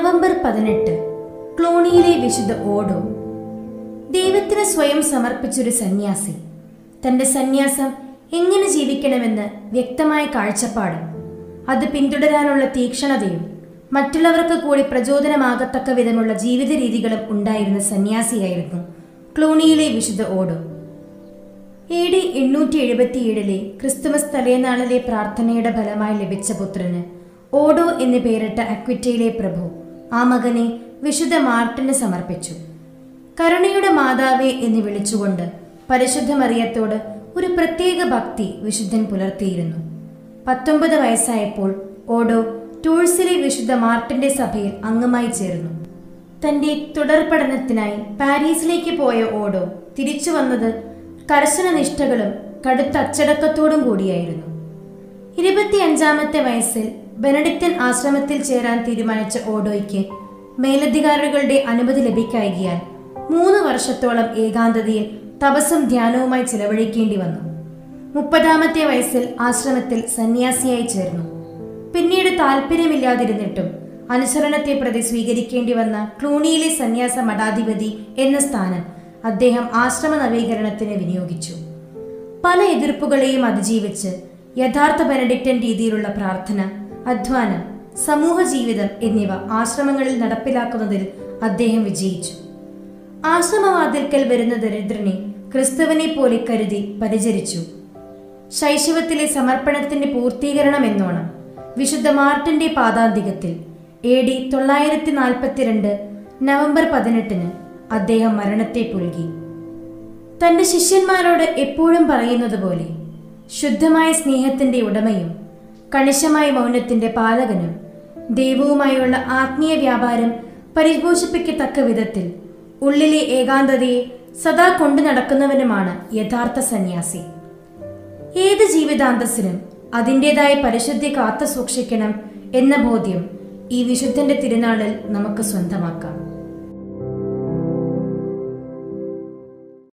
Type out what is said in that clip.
November പതിനെട്ട് ക്ലോണിയിലെ വിശുദ്ധ ഓഡോ ദൈവത്തിന് സ്വയം സമർപ്പിച്ചൊരു സന്യാസി തന്റെ സന്യാസം എങ്ങനെ ജീവിക്കണമെന്ന് വ്യക്തമായ കാഴ്ചപ്പാടും അത് പിന്തുടരാനുള്ള തീക്ഷണതയും മറ്റുള്ളവർക്ക് കൂടി പ്രചോദനമാകത്തക്ക വിധമുള്ള ജീവിത രീതികളും ഉണ്ടായിരുന്ന സന്യാസിയായിരുന്നു ക്ലോണിയിലെ വിശുദ്ധ ഓഡോ എ ഡി എണ്ണൂറ്റി എഴുപത്തിയേഴിലെ ക്രിസ്തുമസ് തലേനാളിലെ പ്രാർത്ഥനയുടെ ഫലമായി ലഭിച്ച പുത്രന് ഓഡോ എന്ന് പേരിട്ട അക്വിറ്റയിലെ പ്രഭു ആ മകനെ വിശുദ്ധ മാർട്ടിന് സമർപ്പിച്ചു കരുണയുടെ മാതാവേ എന്ന് വിളിച്ചുകൊണ്ട് പരിശുദ്ധ മറിയത്തോട് ഒരു പ്രത്യേക ഭക്തി വിശുദ്ധൻ പുലർത്തിയിരുന്നു പത്തൊമ്പത് വയസ്സായപ്പോൾ ഓഡോ ടൂൾസിലെ വിശുദ്ധ മാർട്ടിന്റെ സഭയിൽ അംഗമായി ചേർന്നു തന്റെ തുടർ പഠനത്തിനായി പാരീസിലേക്ക് പോയ ഓഡോ തിരിച്ചു വന്നത് കർശന നിഷ്ഠകളും കടുത്ത അച്ചടക്കത്തോടും കൂടിയായിരുന്നു ഇരുപത്തിയഞ്ചാമത്തെ വയസ്സിൽ ബെനഡിക്റ്റൻ ആശ്രമത്തിൽ ചേരാൻ തീരുമാനിച്ച ഓഡോയ്ക്ക് മേലധികാരികളുടെ അനുമതി ലഭിക്കായികയാൽ മൂന്ന് വർഷത്തോളം ഏകാന്തതയിൽ തപസ്സും ധ്യാനവുമായി ചിലവഴിക്കേണ്ടി വന്നു മുപ്പതാമത്തെ വയസ്സിൽ ആശ്രമത്തിൽ സന്യാസിയായി ചേർന്നു പിന്നീട് താല്പര്യമില്ലാതിരുന്നിട്ടും അനുസരണത്തെ പ്രതി സ്വീകരിക്കേണ്ടി വന്ന ക്ലൂണിയിലെ സന്യാസ മഠാധിപതി എന്ന സ്ഥാനം അദ്ദേഹം ആശ്രമ നവീകരണത്തിന് വിനിയോഗിച്ചു പല എതിർപ്പുകളെയും അതിജീവിച്ച് യഥാർത്ഥ ബെനഡിക്റ്റൻ രീതിയിലുള്ള പ്രാർത്ഥന അധ്വാനം സമൂഹ ജീവിതം എന്നിവ ആശ്രമങ്ങളിൽ നടപ്പിലാക്കുന്നതിൽ അദ്ദേഹം വിജയിച്ചു ആശ്രമവാതിൽക്കൽ വരുന്ന ദരിദ്രനെ ക്രിസ്തുവിനെ പോലെ കരുതി പരിചരിച്ചു ശൈശവത്തിലെ സമർപ്പണത്തിന്റെ പൂർത്തീകരണം എന്നോണം വിശുദ്ധ മാർട്ടിന്റെ പാദാന്തികത്തിൽ എ ഡി തൊള്ളായിരത്തി നാൽപ്പത്തിരണ്ട് നവംബർ പതിനെട്ടിന് അദ്ദേഹം മരണത്തെ പുൽകി തന്റെ ശിഷ്യന്മാരോട് എപ്പോഴും പറയുന്നത് പോലെ ശുദ്ധമായ സ്നേഹത്തിന്റെ ഉടമയും കണിശമായ മൗനത്തിന്റെ പാലകനും ദൈവവുമായുള്ള ആത്മീയ വ്യാപാരം പരിപോഷിപ്പിക്കത്തക്ക വിധത്തിൽ ഉള്ളിലെ ഏകാന്തതയെ സദാ കൊണ്ടു നടക്കുന്നവനുമാണ് യഥാർത്ഥ സന്യാസി ഏത് ജീവിതാന്തസ്സിനും അതിൻ്റെതായ പരിശുദ്ധി കാത്തു സൂക്ഷിക്കണം എന്ന ബോധ്യം ഈ വിശുദ്ധന്റെ തിരുനാളിൽ നമുക്ക് സ്വന്തമാക്കാം